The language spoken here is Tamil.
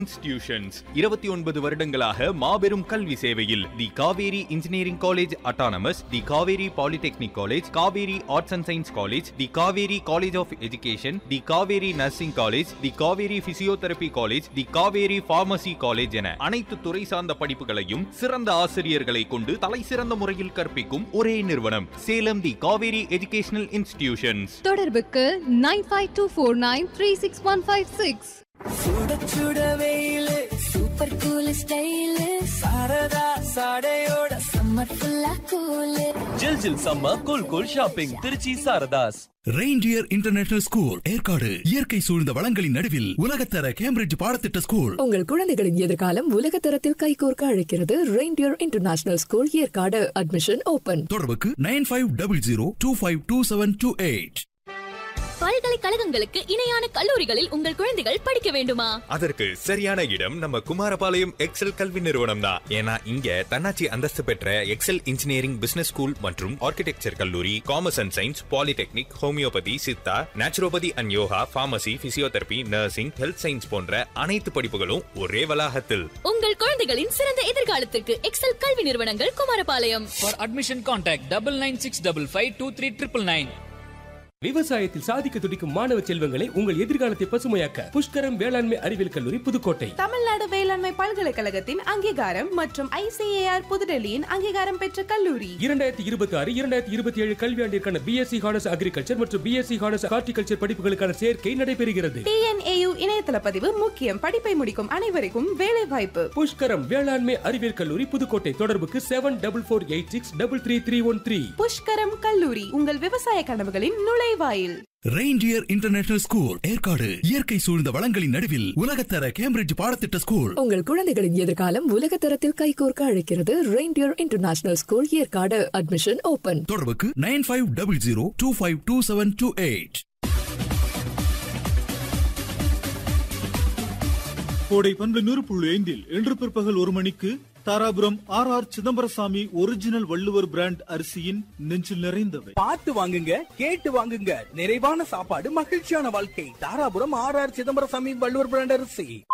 இன்ஸ்டிடியூஷன்ஸ் இருபத்தி ஒன்பது வருடங்களாக மாபெரும் கல்வி சேவையில் the Kaveri engineering college autonomous the Kaveri polytechnic college Kaveri arts and science college the Kaveri college of education the Kaveri nursing college the Kaveri physiotherapy college the Kaveri pharmacy college என அனைத்து துறை சார்ந்த படிப்புகளையும் சிறந்த ஆசிரியர்களை கொண்டு தலை சிறந்த முறையில் கற்பிக்கும் ஒரே நிறுவனம் Salem the Kaveri educational institutions தொடர்புக்கு nine five two four nine three six one five six சுட சுட வெயிலு சூப்பர் கூல் ஸ்டைலு சாரதா சாடையோட சம்மர் ஃபுல்லா கூலு ஜில் ஜில் சம்ம cool cool shopping Trichy Sarathas reindeer international school Yercaud இயற்கை சூழ்ந்த வளங்களின் நடுவில் உலகத்தர கேம்பிரிட்ஜ் பாடத்திட்ட ஸ்கூல் உங்கள் குழந்தைகளின் எதிர்காலம் உலகத்தரத்தில் கைகோர்க்க அழைக்கிறது reindeer international school Yercaud admission open தொடர்புக்கு nine five double zero two five two seven two eight பல்கலைக்கழகங்களுக்கு இணையான கல்லூரிகளில் உங்கள் குழந்தைகள் படிக்க வேண்டுமா அதற்கு சரியான இடம் நம்ம குமாரபாளையம் எக்ஸல் கல்வி நிறுவனம் தான் ஏன்னா இங்க தன்னாட்சி அந்தஸ்து பெற்ற எக்ஸல் இன்ஜினியரிங் பிசினஸ் ஸ்கூல் மற்றும் ஆர்கிடெக்சர் கல்லூரி commerce and science polytechnic homeopathy Siddha naturopathy and yoga pharmacy physiotherapy nursing health science போன்ற அனைத்து படிப்புகளும் ஒரே வளாகத்தில் உங்கள் குழந்தைகளின் சிறந்த எதிர்காலத்திற்கு எக்ஸல் கல்வி நிறுவனங்கள் Kumarapalayam For admission contact double nine six double five two three triple nine. விவசாயத்தில் சாதிக்க துடிக்கும் மாணவ செல்வங்களை உங்கள் எதிர்காலத்தை பசுமையாக்க புஷ்கரம் வேளாண்மை அறிவியல் கல்லூரி புதுக்கோட்டை தமிழ்நாடு வேளாண்மை பல்கலைக்கழகத்தின் அங்கீகாரம் மற்றும் ஐசிஏஆர் புதுடெல்லியின் அங்கீகாரம் பெற்ற கல்லூரி இரண்டாயிரத்தி இருபத்தி ஆறு இரண்டாயிரத்தி இருபத்தி ஏழு கல்வியாண்டிற்கான பிஎஸ்சி ஹானர்ஸ் அக்ரிகல்ச்சர் மற்றும் பிஎஸ்சி ஹானர்ஸ் ஹார்டிகல்ச்சர் படிப்புகளுக்கான சேர்க்கை நடைபெறுகிறது டிஎன்ஏயு இணையதள பதிவு முக்கியம் படிப்பை முடிக்கும் அனைவருக்கும் வேலை வாய்ப்பு புஷ்கரம் வேளாண்மை அறிவியல் கல்லூரி புதுக்கோட்டை தொடர்புக்கு seven double four eight six double three three one three Pushkaram கல்லூரி உங்கள் விவசாய கனவுகளின் நுழைவாயில் ரெயின்டியர் இன்டர்நேஷனல் ஸ்கூல் ஏற்காடு இயற்கை சூழ்ந்த வளங்களின் நடுவில் உலகத்தர கேம்பிரிட்ஜ் பாடத்திட்ட ஸ்கூல் உங்கள் குழந்தைகளின் எதிர்காலம் உலகத்தரத்தில் கைகோர்க்க அழைக்கிறது reindeer international school Yercaud admission open தொடர்புக்கு nine five double zero two five two seven two eight கோடை பண்பு நூறு புள்ளி ஐந்தில் இன்று பிற்பகல் ஒரு மணிக்கு Dharapuram R R Chidambarasamy original Valluvar brand அரிசியின் நெஞ்சில் நிறைந்தவை பார்த்து வாங்குங்க கேட்டு வாங்குங்க நிறைவான சாப்பாடு மகிழ்ச்சியான வாழ்க்கை Dharapuram R R Chidambarasamy Valluvar brand அரிசி